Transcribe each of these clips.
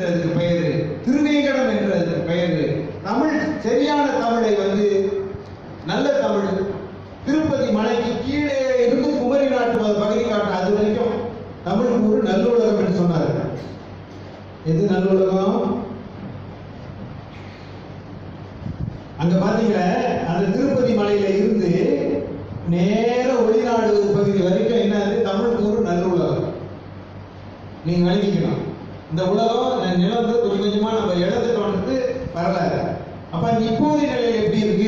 என்றதுக்கு பெயரு திருவேங்கடம் என்றதுக்கு பெயரு தமிழ் சரியான தமிழை வந்து நல்ல தமிழ் திருப்பதி மலைக்கு கீழே இருந்து குமரி நாட்டு ப- பகுதி காட்ட அது வரைக்கும் தமிழ் ஒரு நல்லுலகம் என்று சொன்னார் எது நல்லுலகம் அங்க பாத்தீங்களா அந்த திருப்பதி மலையில இருந்து நேர வெளிநாடு பகுதி வரைக்கும் என்னது தமிழ் கூறு நல்லுலகம் நீங்க விளங்கிக்கணும் இந்த உலகம் ந- நிலம் வந்து கொஞ்சம் கொஞ்சமா நம்ம இழந்துட்டோம்னு வரலாறு அப்ப அந்த இப்போதைய நிலையில் எப்படி இருக்கு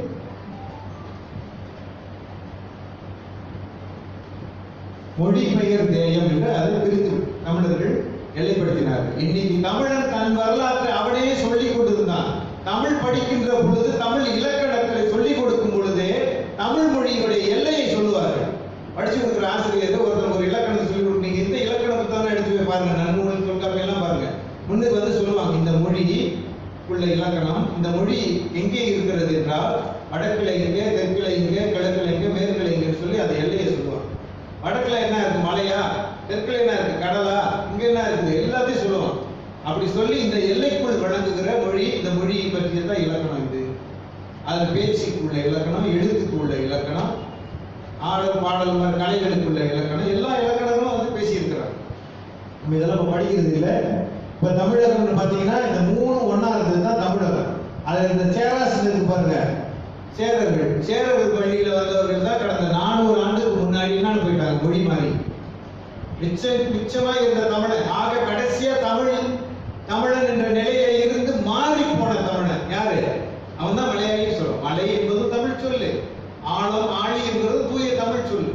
மொழிபெயர் தேயம் என்று அதை பிரித்து தமிழர்கள் எல்லைப்படுத்தினார்கள் இன்னைக்கு தமிழன் தன் வரலாற்றை அவனே சொல்லிக் கொண்டிருந்தான் தமிழ் படிக்கின்ற பொழுது தமிழ் இலக்கணங்களை சொல்லிக் கொடுக்கும் பொழுதே தமிழ் மொழியினுடைய எல்லையை சொல்லுவார்கள் படிச்சு கொடுக்குற ஆசிரியர் ஒருத்தர் ஒரு இலக்கணத்தை சொல்லி கொடுக்கும் நீங்க இந்த இலக்கணத்தை தானே எடுத்து போய் பாருங்க நன்னூல் தொல்காப்பியம் எல்லாம் பாருங்க முன்னுக்கு வந்து சொல்லுவாங்க இந்த மொழி உள்ள இலக்கணம் இந்த மொழி எங்கே இருக்கிறது என்றால் வடக்குல எங்கே தெற்குல எங்கே கிழக்குல எங்கே மேற்குல எங்கேன்னு சொல்லி அதை எல்லையை சொல்லுவாங்க வடக்குல என்ன இருக்கு மலையா தெற்குல என்ன இருக்கு கடலா இங்க என்ன இருக்குது எல்லாத்தையும் சொல்லுவான் அப்படி சொல்லி இந்த எல்லைக்குள் வழங்குகிற மொழி இந்த மொழியை பற்றியதான் இலக்கணம் இது அது பேச்சுக்கு உள்ள இலக்கணம் எழுத்துக்கு உள்ள இலக்கணம் ஆடல் பாடல் மாதிரி கலைகளுக்கு உள்ள இலக்கணம் எல்லா இலக்கணங்களும் வந்து பேசியிருக்கிறாங்க நம்ம இதெல்லாம் இப்ப படிக்கிறது இல்ல இப்ப தமிழகம்னு பாத்தீங்கன்னா இந்த மூணு ஒண்ணா இருக்கிறது தான் தமிழகம் அதுல இந்த சேராசில் இருக்கு பாருங்க சேரர்கள் சேரர்கள் வழியில வந்தவர்கள் தான் கடந்த நானூறு ஆண்டுக்கு முன்னாடி என்னன்னு போயிட்டாங்க மொழி மாறி மிச்சம் மிச்சமா இருந்த தமிழன் ஆக கடைசியா தமிழ் தமிழன் என்ற நிலையில இருந்து மாறி போன தமிழன் யாரு அவன் தான் மலையாளின்னு சொல்லுவான் மலை என்பது தமிழ் சொல்லு ஆழம் ஆழி என்பது தூய தமிழ் சொல்லு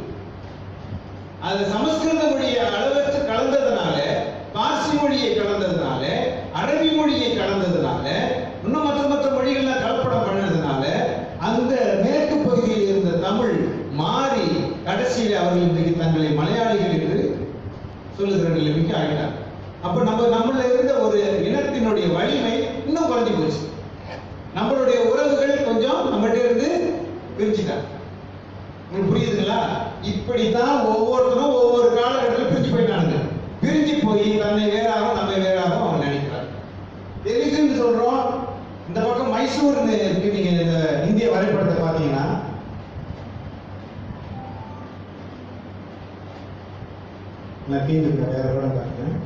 அது சமஸ்கிருத மொழியை அளவற்று கலந்ததுனால பார்சி மொழியை கலந்ததுனால அரபி மொழியை கலந்ததுனால இன்னும் மற்ற மற்ற மொழிகள்லாம் கலப்படம் பண்ணதுனால அந்த மேற்கு பகுதியில் இருந்த தமிழ் மாறி கடைசியில் அவர்கள் இன்றைக்கு தங்களை மலையாளிகள் என்று சொல்லுகிற நிலைமைக்கு ஆகிட்டாங்க அப்ப நம்ம நம்மள இருந்த ஒரு இனத்தினுடைய வலிமை இன்னும் குறைஞ்சு போச்சு நம்மளுடைய உறவுகள் கொஞ்சம் நம்மகிட்ட இருந்து பிரிச்சுட்டாங்க உங்களுக்கு புரியுதுங்களா இப்படித்தான் ஒவ்வொருத்தரும் ஒவ்வொரு காலகட்டத்தில் பிரிஞ்சு போயிட்டானுங்க பிரிஞ்சு போய் தன்னை வேறாக நம்மை வேறாக அவன் நினைக்கிறான் தெலுங்குன்னு சொல்றோம் இந்த பக்கம் மைசூர்னு இருக்கு நீங்க இந்த இந்திய வரைபடத்தை பாத்தீங்கன்னா நான் கீழே இருக்க வேற படம் பாருங்க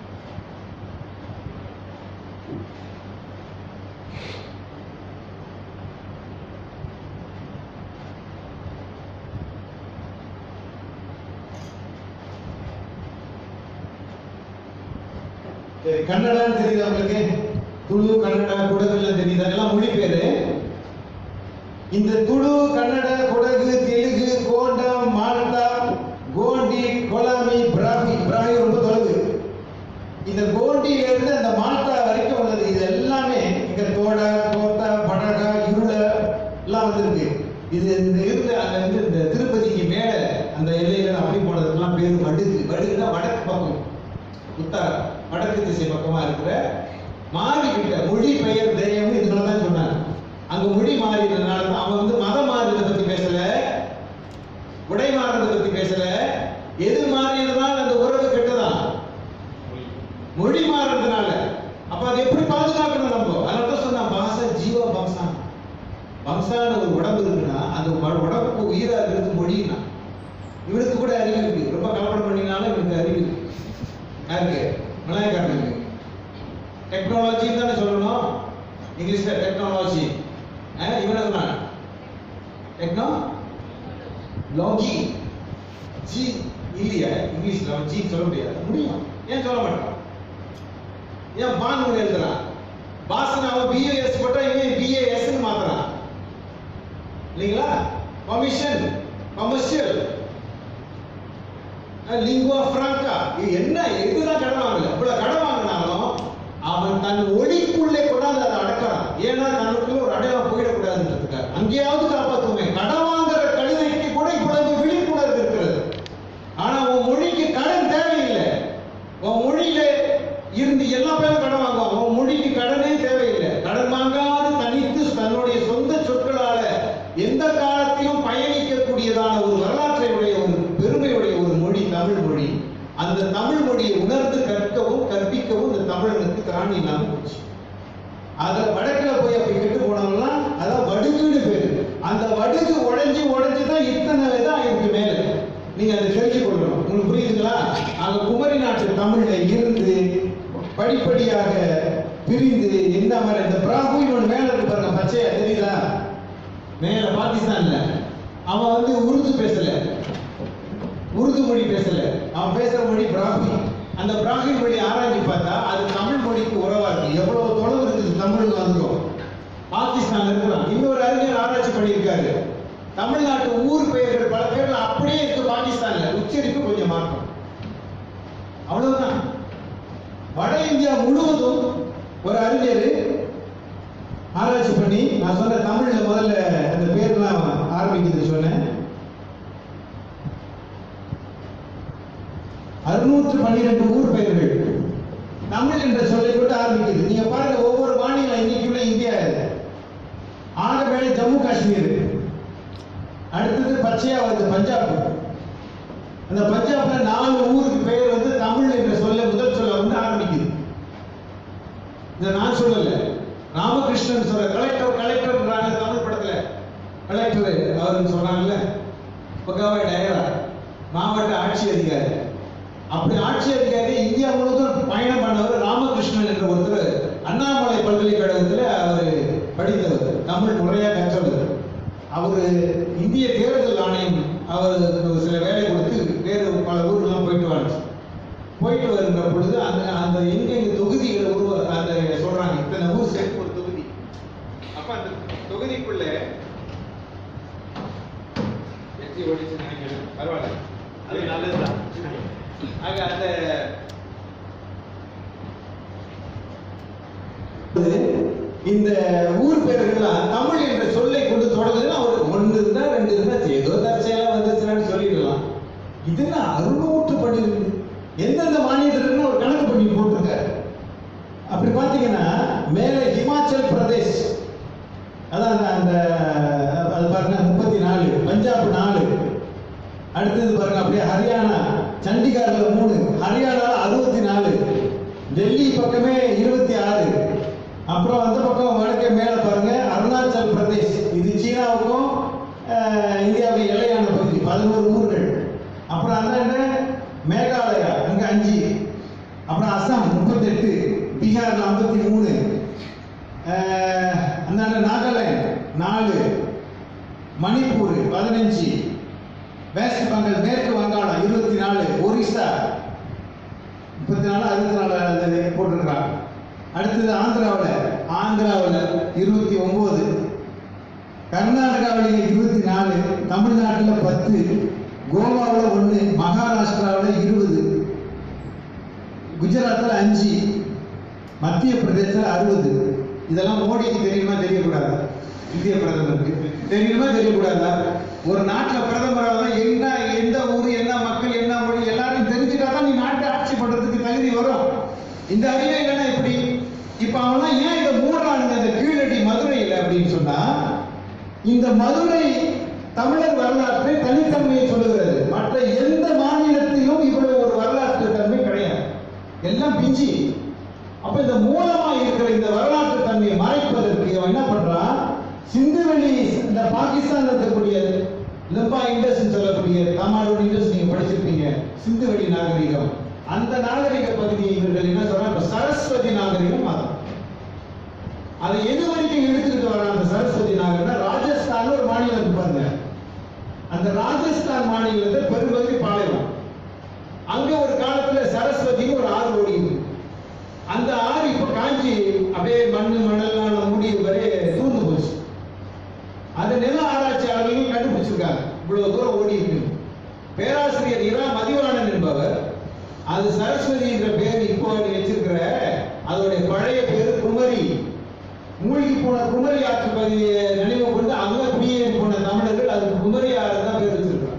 சரி கன்னடான்னு தெரியுதா உங்களுக்கு துளு கன்னடா குடகு எல்லாம் தெரியுதா எல்லாம் மொழி பேரு இந்த துளு கன்னடா குடகு தெலுங்கு கோண்டம் மால்டா கோண்டி கொலாமி பிராமி பிராமி ரொம்ப தொலைவு இந்த கோண்டியில இருந்து அந்த மால்டா வரைக்கும் உள்ளது இது எல்லாமே இங்க தோடா தோட்டா படகா இருள எல்லாம் வந்திருக்கு இது இந்த இருந்து அங்க இருந்து இந்த திருப்பதிக்கு மேல அந்த எல்லையில அப்படி போனதுக்கெல்லாம் பேரு வடுகு வடுகுன்னா வடக்கு பக்கம் உத்தர வடக்கு திசை பக்கமா இருக்கிற மாறிக்கிட்ட மொழி பெயர் தெய்வம் இதுல தான் சொன்னாங்க அங்க மொழி மாறினதுனால தான் அவன் வந்து மதம் மாறினதை பத்தி பேசல உடை மாறினதை பத்தி பேசல எது மாறினதுனால அந்த உறவு கெட்டதான் மொழி மாறுறதுனால அப்ப அதை எப்படி பாதுகாக்கணும் நம்ம அதனால தான் சொன்னா பாச ஜீவ வம்சா வம்சான ஒரு உடம்பு இருக்குன்னா அந்த உட- உடம்புக்கு உயிரா இருக்கிறது மொழினா இவனுக்கு கூட அறிவு இருக்கு ரொம்ப கலப்படம் பண்ணினாலும் இவனுக்கு அறிவு இருக்கு யாருக்கு மலாயக்காரனுக்கு டெக்னாலஜி தானே சொல்லணும் இங்கிலீஷ்ல டெக்னாலஜி இவனை சொன்னான் டெக்னோ லாஜி ஜி இல்லையா இங்கிலீஷ்ல அவன் ஜி சொல்ல முடியாது முடியும் ஏன் சொல்ல மாட்டான் ஏன் பான் எழுதுறான் பாசன் அவன் பிஏஎஸ் போட்டா இவன் பிஏஎஸ் மாத்துறான் இல்லைங்களா கமிஷன் கமர்ஷியல் லிங்குவா பிராங்கா இது என்ன எதுதான் கடன் வாங்கல இவ்வளவு கடன் வாங்கினாலும் அவன் தன் ஒளிக்குள்ளே கொண்டாந்து அதை அடக்கிறான் ஏன்னா தனக்குள்ள ஒரு அடையாளம் போயிடக்கூடாதுன்றதுக்காக அங்கேயாவது காப்பாத்துமே கடன் வாங்குற கழுதைக்கு கூட இவ்வளவு விழிப்புணர்வு இருக்கிறது ஆனா உன் மொழிக்கு கடன் தேவையில்லை உன் மொழியில இருந்து எல்லா பேரும் கடன் வாங்குவாங்க உன் மொழிக்கு கடனே தேவையில்லை கடன் வாங்காது தனித்து தன்னுடைய சொந்த சொற்களால எந்த காலத்திலும் பயணிக்கக்கூடியதான ஒரு வரலாற்றை உடைய ஒரு பெருமையுடைய ஒரு மொழி தமிழ் மொழி அந்த தமிழ் மொழியை உணர்ந்து கற்கவும் கற்பிக்கவும் இந்த தமிழனுக்கு மக்களுக்கு திராணி இல்லாம போச்சு அதுல வடக்குல போய் அப்படி கெட்டு போனவங்கலாம் அதான் வடுக்குன்னு பேரு அந்த வடுக்கு உடைஞ்சு உடைஞ்சு தான் இத்தனை இதான் இருக்கு மேல நீங்க அதை தெரிஞ்சு கொள்ளணும் உங்களுக்கு புரியுதுங்களா அங்க குமரி நாட்டு தமிழ்ல இருந்து படிப்படியாக பிரிந்து இந்த மாதிரி இந்த பிராகுன்னு ஒன்று மேல இருக்கு பாருங்க பச்சையா தெரியுதா மேல பாகிஸ்தான்ல அவன் வந்து உருது பேசல உருது மொழி பேசல அவன் பேசுற மொழி பிராமி அந்த பிராமி மொழி ஆராய்ச்சி பார்த்தா அது தமிழ் மொழிக்கு உறவா இருக்கு எவ்வளவு தொலைவு இருக்குது தமிழ் வந்துடும் பாகிஸ்தான் இருக்கிறான் இன்னொரு அறிஞர் ஆராய்ச்சி பண்ணியிருக்காரு தமிழ்நாட்டு ஊர் பெயர்கள் பல பேர்கள் அப்படியே இருக்கு பாகிஸ்தான்ல உச்சரிப்பு கொஞ்சம் மாற்றம் அவ்வளவுதான் வட இந்தியா முழுவதும் ஒரு அறிஞர் ஆராய்ச்சி பண்ணி நான் சொன்ன தமிழ்ல முதல்ல அந்த பேர்லாம் ஆரம்பிக்குது சொன்னேன் அறுநூற்று பன்னிரெண்டு ஊர் பெயர்கள் தமிழ் என்ற சொல்லை கொண்டு ஆரம்பிக்குது நீங்க பாருங்க ஒவ்வொரு மாநிலம் இன்னைக்குள்ள இந்தியா இது ஆக மேலே ஜம்மு காஷ்மீர் அடுத்தது பச்சையா வருது பஞ்சாப் அந்த பஞ்சாப்ல நாலு ஊருக்கு பெயர் வந்து தமிழ் என்ற சொல்ல முதல் சொல்ல வந்து ஆரம்பிக்குது இதை நான் சொல்லல ராமகிருஷ்ணன் சொல்ற கலெக்டர் கலெக்டர்ன்றாங்க தமிழ் படத்துல கலெக்டர் அவருன்னு சொன்னாங்கல்ல பக்காவாய் டயரா மாவட்ட ஆட்சி அதிகாரி அப்படி ஆட்சி அதிகாரி இந்தியா முழுவதும் பயணம் பண்ணவர் ராமகிருஷ்ணன் என்ற ஒருத்தர் அண்ணாமலை பல்கலைக்கழகத்தில் அவர் படித்தவர் தமிழ் முறையா கற்றவர் அவர் இந்திய தேர்தல் ஆணையம் அவர் சில வேலை கொடுத்து வேறு பல ஊர்கள்லாம் போயிட்டு வாங்க போயிட்டு வருகிற பொழுது அந்த அந்த எங்கெங்க தொகுதிகளை உருவ அந்த சொல்றாங்க இத்தனை ஊர் சேர்த்து ஒரு தொகுதி அப்ப அந்த தொகுதிக்குள்ள வெற்றி ஓடிச்சு நினைக்கிறேன் பரவாயில்ல அது நல்லதுதான் ஆக அந்த இந்த ஊர் பேர்கள்லாம் தமிழ் என்ற சொல்லை கொண்டு தொடங்குதுன்னா ஒரு ஒன்று இருந்தா ரெண்டு இருந்தா ஏதோ தற்செயலா வந்துச்சுன்னு சொல்லிடலாம் இதுல அறுநூற்று பன்னிரெண்டு எந்தெந்த மாநிலத்திற்கு ஒரு கணக்கு பண்ணி போட்டிருக்காரு அப்படி பார்த்தீங்கன்னா மேலே ஹிமாச்சல் பிரதேஷ் அதான் அந்த- அந்த அது பாருங்க முப்பத்தி நாலு பஞ்சாப் நாலு அடுத்தது பாருங்க அப்படியே ஹரியானா சண்டிகார்ல மூணு ஹரியானால அறுபத்தி நாலு டெல்லி பக்கமே இருபத்தி ஆறு அப்புறம் அந்த பக்கம் வடக்கே மேல பாருங்க அருணாச்சல் பிரதேஷ் இது சீனாவுக்கும் அஹ், இந்தியாவுக்கும் எல்லையான பகுதி பதினோரு ஊர்கள் அப்புறம் அந்தாண்ட மேகாலயா அங்க அஞ்சு அப்புறம் அஸ்ஸாம் முப்பத்தெட்டு பீகார்ல ஐம்பத்தி மூணு அந்தாண்ட நாகாலாந்து நாலு மணிப்பூர் பதினஞ்சு வெஸ்ட் பெங்கால் மேற்கு வங்காளம் இருபத்தி நாலு ஒரிசா முப்பத்தி நாலு அறுபத்தி நாலு அது போட்டிருக்காங்க அடுத்தது ஆந்திராவில் ஆந்திராவில் இருபத்தி ஒன்பது கர்நாடகாவில் இருபத்தி நாலு தமிழ்நாட்டில் பத்து கோவாவில் ஒன்று மகாராஷ்டிராவில் இருபது குஜராத்தில் அஞ்சு மத்திய பிரதேசத்தில் அறுபது இதெல்லாம் மோடிக்கு தெரியுமா தெரியக்கூடாது இந்திய பிரதமருக்கு தெரியுமா தெரியக்கூடாதா ஒரு நாட்டில் பிரதமராக தான் என்ன எந்த ஊர் என்ன மக்கள் என்ன மொழி எல்லாரும் தெரிஞ்சுட்டா தான் நீ நாட்டை ஆட்சி பண்றதுக்கு தகுதி வரும் இந்த அறிவே இல்லைன்னா எப்படி இப்ப அவன்லாம் ஏன் இதை மூடுறானுங்க இந்த கீழடி மதுரையில் அப்படின்னு சொன்னா இந்த மதுரை தமிழர் வரலாற்றை தனித்தன்மையை சொல்லுகிறது மற்ற எந்த மாநிலத்திலும் இவ்வளவு ஒரு வரலாற்று தன்மை கிடையாது எல்லாம் பிஞ்சி அப்ப இந்த மூலமா இருக்கிற இந்த வரலாற்று தன்மையை மறைப்பதற்கு அவன் என்ன பண்றான் சிந்துவெளி இந்த பாகிஸ்தான் இருக்கக்கூடிய லிம்பா இண்டஸ் சொல்லக்கூடிய தாமாரோட இண்டஸ் நீங்க படிச்சிருப்பீங்க சிந்துவெளி நாகரிகம் அந்த நாகரிக பகுதியை இவர்கள் என்ன சொல்றாங்க சரஸ்வதி நாகரிகம் அதான் அதை எது வரைக்கும் எடுத்துக்கிட்டு வர அந்த சரஸ்வதி நாகரிகம்னா ராஜஸ்தான் ஒரு மாநிலம் இருக்கு பாருங்க அந்த ராஜஸ்தான் மாநிலத்தை பெரும்பகுதி பாலைவனம் அங்க ஒரு காலத்துல சரஸ்வதின்னு ஒரு ஆறு ஓடிது அந்த ஆறு இப்ப காஞ்சி அப்படியே மண்ணு மணல்லாம் மூடி வரை தூர்ந்து போச்சு அந்த நில ஆராய்ச்சியாளர்களும் கண்டுபிடிச்சிருக்காங்க இவ்வளவு தூரம் ஓடி இருக்கு பேராசிரியர் இரா மதிவாணன் என்பவர் அது சரஸ்வதி என்ற பெயர் இப்போ அவர் வச்சிருக்கிற அதோடைய பழைய பேரு குமரி மூழ்கி போன குமரி ஆற்று பகுதியை நினைவு கொண்டு அங்க குடியேறி போன தமிழர்கள் அதுக்கு குமரி ஆறு தான் பேர் வச்சிருக்காங்க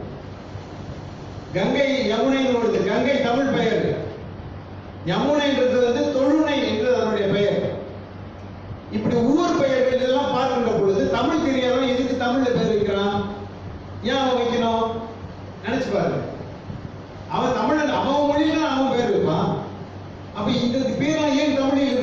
கங்கை யமுனைன்னு வருது கங்கை தமிழ் பெயர் யமுனைன்றது வந்து தொழுனை என்று அதனுடைய பெயர் இப்படி ஊர் பெயர்கள் இதெல்லாம் பார்க்கின்ற பொழுது தமிழ் தெரியாதவன் எதுக்கு தமிழ்ல பேர் வைக்கிறான் ஏன் அவன் வைக்கணும் நினைச்சு பாரு அவன் தமிழன் அவன் மொழியில அவன் பேர் வைப்பான் அப்ப இந்த பேர்லாம் ஏன் தமிழில்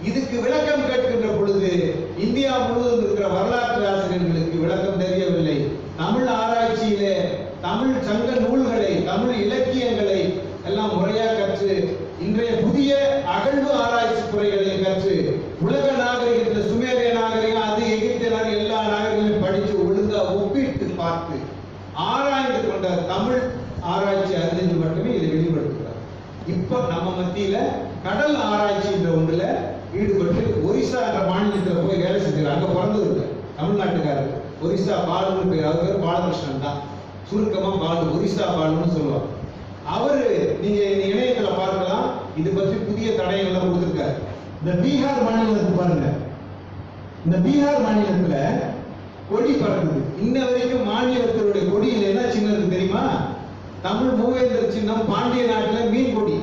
இதுக்கு விளக்கம் கேட்கின்ற பொழுது இந்தியா முழுவதும் இருக்கிற வரலாற்று ஆசிரியர்களுக்கு விளக்கம் தெரியவில்லை தமிழ் ஆராய்ச்சியிலே தமிழ் சங்க நூல்களை தமிழ் இலக்கியங்களை எல்லாம் முறையா கற்று இன்றைய புதிய அகழ்வு ஆராய்ச்சி துறைகளை கற்று உலக நாகரிகத்தில் சுமேரிய நாகரிகம் அது எகிப்திய நாகரிகம் எல்லா நாகரிகங்களையும் படித்து ஒழுங்கா ஒப்பிட்டு பார்த்து ஆராய்ந்து கொண்ட தமிழ் ஆராய்ச்சி அறிஞர்கள் மட்டுமே இதை வெளிப்படுத்துகிறார் இப்ப நம்ம மத்தியில கடல் ஆராய்ச்சின்ற ஒன்றுல ஈடுபட்டு ஒரிசா என்ற மாநிலத்துல போய் வேலை செஞ்சார் அங்க பிறந்தது இல்லை தமிழ்நாட்டுக்காரர் ஒரிசா பாலுன்னு பேர் அவர் பேர் பாலகிருஷ்ணன் தான் சுருக்கமா பாலு ஒரிசா பாலுன்னு சொல்லுவாங்க அவரு நீங்க இந்த இணையத்துல பார்க்கலாம் இது பற்றி புதிய தடயங்கள்லாம் கொடுத்திருக்காரு இந்த பீகார் மாநிலத்துக்கு பாருங்க இந்த பீகார் மாநிலத்துல கொடி பறக்குது இன்ன வரைக்கும் மாநிலத்தினுடைய கொடியில் என்ன சின்னம் இருக்கு தெரியுமா தமிழ் மூவேந்தர் சின்னம் பாண்டிய நாட்டுல மீன் கொடி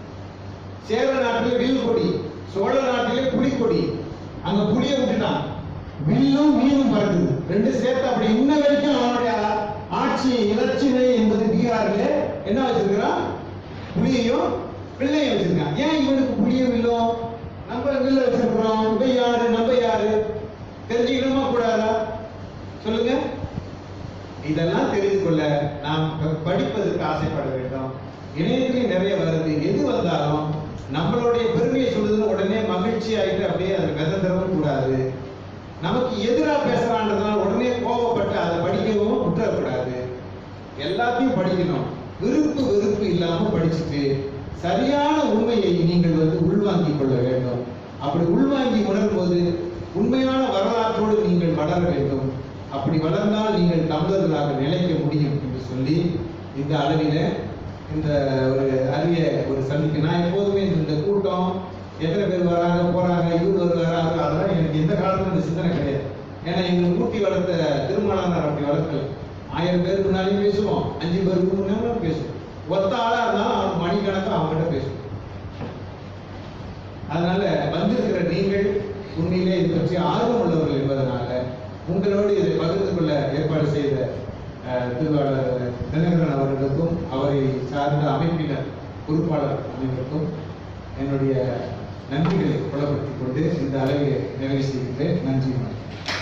சேர நாட்டிலே வில் கொடி சோழ நாட்டிலே புலிக்கொடி அங்க புளிய விட்டுட்டான் வில்லும் மீனும் பறக்குது ரெண்டு சேர்த்து அப்படி இன்ன வரைக்கும் அவனுடைய ஆட்சி இலச்சினை என்பது பீகார்ல என்ன வச்சிருக்கிறான் புலியையும் பிள்ளையும் வச்சிருக்கான் ஏன் இவனுக்கு புளியும் வில்லும் நம்ம வில்ல வச்சிருக்கிறோம் இவன் யாரு நம்ம யாரு தெரிஞ்சுக்கணுமா கூடாதா சொல்லுங்க இதெல்லாம் தெரிந்து கொள்ள நாம் ப- படிப்பதற்கு ஆசைப்பட வேண்டும் இணையத்திலையும் நிறைய வருது எது வந்தாலும் நம்மளுடைய பெருமையை சொல்லுதுன்னு உடனே மகிழ்ச்சி ஆயிட்டு அப்படியே அதை மிதந்துடவும் கூடாது நமக்கு எதிரா பேசுறான்றதுனால உடனே கோபப்பட்டு அதை படிக்கவும் விட்டுறக்கூடாது எல்லாத்தையும் படிக்கணும் விருப்பு வெறுப்பு இல்லாம படிச்சுட்டு சரியான உண்மையை நீங்கள் வந்து உள்வாங்கிக் கொள்ள வேண்டும் அப்படி உள்வாங்கி உணரும்போது உண்மையான வரலாற்றோடு நீங்கள் வளர வேண்டும் அப்படி வளர்ந்தால் நீங்கள் தமிழர்களாக நிலைக்க முடியும் என்று சொல்லி இந்த அளவில இந்த ஒரு அரிய ஒரு சந்திப்பு நான் எப்போதுமே இந்த கூட்டம் எத்தனை பேர் வராங்க போறாங்க இவர் வருவாங்க அதெல்லாம் எனக்கு எந்த காலத்துல இந்த சிந்தனை கிடையாது ஏன்னா எங்க ஊட்டி வளர்த்த திருமணானார் அப்படி வளர்க்கல ஆயிரம் பேருக்கு முன்னாலையும் பேசுவோம் அஞ்சு பேருக்கு முன்னாலும் பேசுவோம் ஒத்த ஆளா இருந்தாலும் அவன் மணிக்கணக்கா அவங்ககிட்ட பேசுவோம் அதனால வந்திருக்கிற நீங்கள் உண்மையிலே இது பற்றி ஆர்வம் உள்ளவர்கள் என்பதனால உங்களோடு இதை பகிர்ந்து கொள்ள ஏற்பாடு செய்த அஹ், திருவாளர் தினகரன் அவர்களுக்கும் அவரை சார்ந்த அமைப்பினர் பொறுப்பாளர் அனைவருக்கும் என்னுடைய நன்றிகளை புலப்படுத்திக் கொண்டு இந்த அளவை நிறைவு செய்கின்றேன் நன்றி வணக்கம்